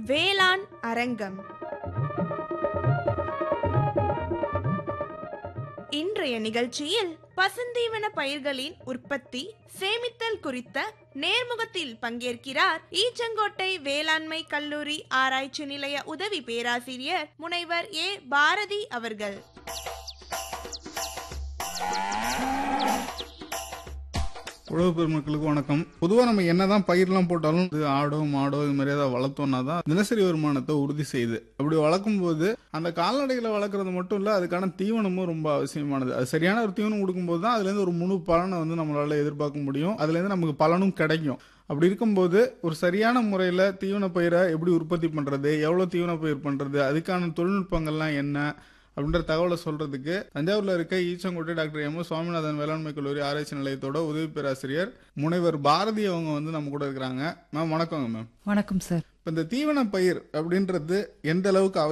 வேளாண் அரங்கம் இன்றைய நிகழ்ச்சியில் பசுந்தீவன பயிர்களின் உற்பத்தி சேமித்தல் குறித்த நேர்முகத்தில் பங்கேற்கிறார் ஈச்சங்கோட்டை வேளாண்மை கல்லூரி ஆராய்ச்சி நிலைய உதவி பேராசிரியர் முனைவர் ஏ பாரதி அவர்கள் உழவு பெருமக்களுக்கு வணக்கம் பொதுவாக நம்ம என்னதான் பயிர்லாம் போட்டாலும் இது ஆடோ மாடோ இது மாதிரி ஏதாவது வளர்த்தோம்னா தான் தினசரி வருமானத்தை உறுதி செய்யுது அப்படி வளர்க்கும் போது அந்த கால்நடைகளை வளர்க்குறது மட்டும் இல்லை அதுக்கான தீவனமும் ரொம்ப அவசியமானது அது சரியான ஒரு தீவனம் கொடுக்கும்போது தான் அதுலேருந்து ஒரு முழு பலனை வந்து நம்மளால எதிர்பார்க்க முடியும் அதுலேருந்து நமக்கு பலனும் கிடைக்கும் அப்படி இருக்கும்போது ஒரு சரியான முறையில் தீவன பயிரை எப்படி உற்பத்தி பண்ணுறது எவ்வளோ தீவன பயிர் பண்ணுறது அதுக்கான தொழில்நுட்பங்கள்லாம் என்ன அப்படின்ற தகவலை சொல்றதுக்கு தஞ்சாவூர்ல இருக்க Eachangottai doctor M S Swaminathan வேளாண்மை கல்லூரி ஆராய்ச்சி நிலையத்தோட உதவி பேராசிரியர் முனைவர் பாரதி அவங்க வந்து நம்ம கூட இருக்கிறாங்க மேம் வணக்கங்க மேம் வணக்கம் சார் இப்போ இந்த தீவன பயிர் அப்படின்றது எந்த அளவுக்கு